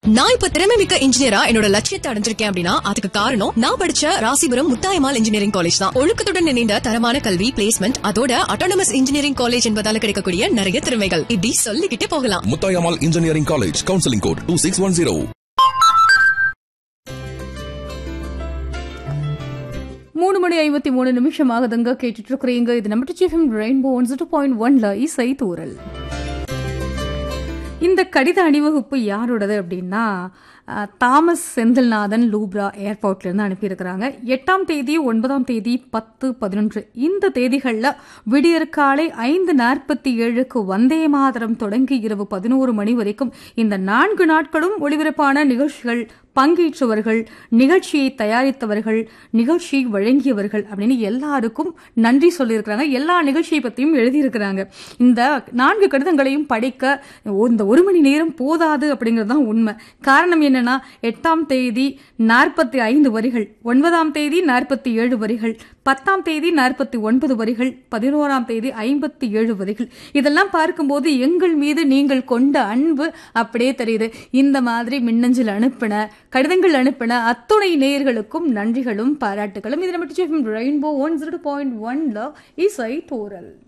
நான் இப்ப திறமை மிக்க இன்ஜினியரா என்னோட லட்சியத்தை அடைஞ்சிருக்கேன் அப்படின்னா அதுக்கு காரணம் நான் படிச்ச ராசிபுரம் முத்தாயமால் இன்ஜினியரிங் காலேஜ் தான் ஒழுக்கத்துடன் இணைந்த தரமான கல்வி பிளேஸ்மெண்ட் அதோட அட்டானமஸ் இன்ஜினியரிங் காலேஜ் என்பதால கிடைக்கக்கூடிய நிறைய திறமைகள் இப்படி சொல்லிக்கிட்டே போகலாம் Muthayammal engineering college counselling code two six one zero மூணு மணி ஐம்பத்தி மூணு நிமிஷம் ஆகுதுங்க கேட்டுட்டு இருக்கிறீங்க இது நம்ம Trichy FM rainbow one zero point ஒன்ல இசை தூரல் இந்த கடித அணிவகுப்பு யாரோடது அப்படின்னா அஹ், தாமஸ் செந்தில்நாதன் லூப்ரா ஏர்போர்ட்ல இருந்து அனுப்பியிருக்கிறாங்க எட்டாம் தேதி ஒன்பதாம் தேதி பத்து பதினொன்று இந்த தேதிகளில் விடியற்காலை ஐந்து நாற்பத்தி ஏழுக்கு வந்தே மாதரம் தொடங்கி இரவு பதினோரு மணி வரைக்கும் இந்த நான்கு நாட்களும் ஒளிபரப்பான நிகழ்ச்சிகள் பங்கேற்றவர்கள் நிகழ்ச்சியை தயாரித்தவர்கள் நிகழ்ச்சியை வழங்கியவர்கள் அப்படின்னு எல்லாருக்கும் நன்றி சொல்லியிருக்கிறாங்க எல்லா நிகழ்ச்சியை பற்றியும் எழுதியிருக்கிறாங்க இந்த நான்கு கடிதங்களையும் படிக்க இந்த ஒரு மணி நேரம் போதாது அப்படிங்கிறது தான் உண்மை காரணம் என்னன்னா எட்டாம் தேதி நாற்பத்தி ஐந்து வரிகள் ஒன்பதாம் தேதி நாற்பத்தி ஏழு வரிகள் பத்தாம் தேதி நாற்பத்தி ஒன்பது வரிகள் பதினோராம் தேதி ஐம்பத்தி ஏழு வரிகள் இதெல்லாம் பார்க்கும்போது எங்கள் மீது நீங்கள் கொண்ட அன்பு அப்படியே தெரியுது இந்த மாதிரி மின்னஞ்சல் அனுப்பின கடிதங்கள் அனுப்பின அத்துணை நேயர்களுக்கும் நன்றிகளும் பாராட்டுகளும் இது நம்ம ரெயின்போ ஒன் ஜீரோ பாயிண்ட் ஒன்ல இசை தோரல்